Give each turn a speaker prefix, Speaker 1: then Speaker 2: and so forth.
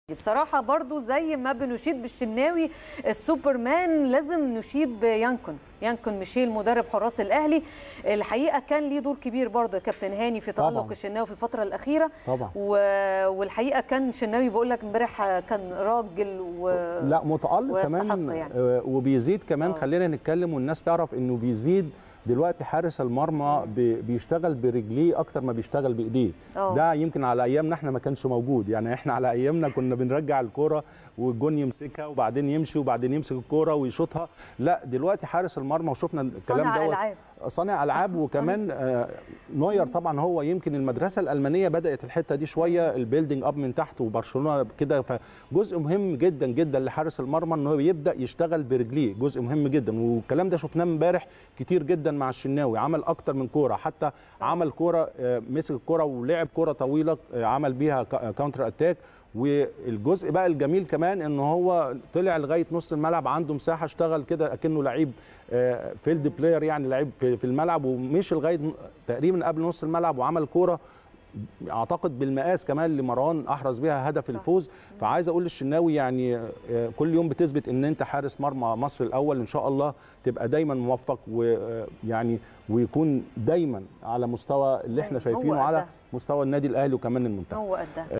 Speaker 1: بصراحة برضو زي ما بنشيد بالشناوي السوبرمان لازم نشيد بيانكون يانكون ميشيل مدرب حراس الأهلي الحقيقة كان ليه دور كبير برضو يا كابتن هاني في تألق
Speaker 2: طبعاً.
Speaker 1: الشناوي في الفترة الأخيرة
Speaker 2: طبعا
Speaker 1: و... والحقيقة كان الشناوي بقول لك امبارح كان راجل و...
Speaker 2: لا متألق
Speaker 1: ويستحق
Speaker 2: كمان
Speaker 1: يعني.
Speaker 2: آه، وبيزيد كمان
Speaker 1: آه.
Speaker 2: خلينا نتكلم والناس تعرف انه بيزيد دلوقتي حارس المرمى بي- بيشتغل برجليه اكتر ما بيشتغل بايديه
Speaker 1: آه.
Speaker 2: ده يمكن على ايامنا احنا ما كانش موجود يعني احنا على ايامنا كنا بنرجع الكوره والجون يمسكها وبعدين يمشي وبعدين يمسك الكوره ويشوطها لا دلوقتي حارس المرمى وشفنا الكلام
Speaker 1: صانع
Speaker 2: دوت
Speaker 1: ألعاب
Speaker 2: صانع العاب وكمان آه، نوير طبعا هو يمكن المدرسه الالمانيه بدات الحته دي شويه البيلدينج اب من تحت وبرشلونه كده فجزء مهم جدا جدا لحارس المرمى ان هو يبدا يشتغل برجليه جزء مهم جدا والكلام ده شفناه امبارح كتير جدا مع الشناوي عمل اكتر من كوره حتى عمل كوره آه، مسك الكوره ولعب كوره طويله آه، عمل بيها كا- كاونتر اتاك والجزء بقى الجميل كمان ان هو طلع لغايه نص الملعب عنده مساحه اشتغل كده اكنه لعيب آه، فيلد بلاير يعني لعيب في في الملعب ومشي لغايه ن- تقريبا قبل نص الملعب وعمل كوره اعتقد بالمقاس كمان لمروان احرز بيها هدف
Speaker 1: صح.
Speaker 2: الفوز فعايز اقول للشناوي يعني آه، كل يوم بتثبت ان انت حارس مرمى مصر الاول ان شاء الله تبقى دايما موفق ويعني ويكون دايما على مستوى اللي احنا
Speaker 1: أيوة، هو
Speaker 2: شايفينه على
Speaker 1: قدها.
Speaker 2: مستوى النادي الاهلي وكمان المنتخب
Speaker 1: هو قدها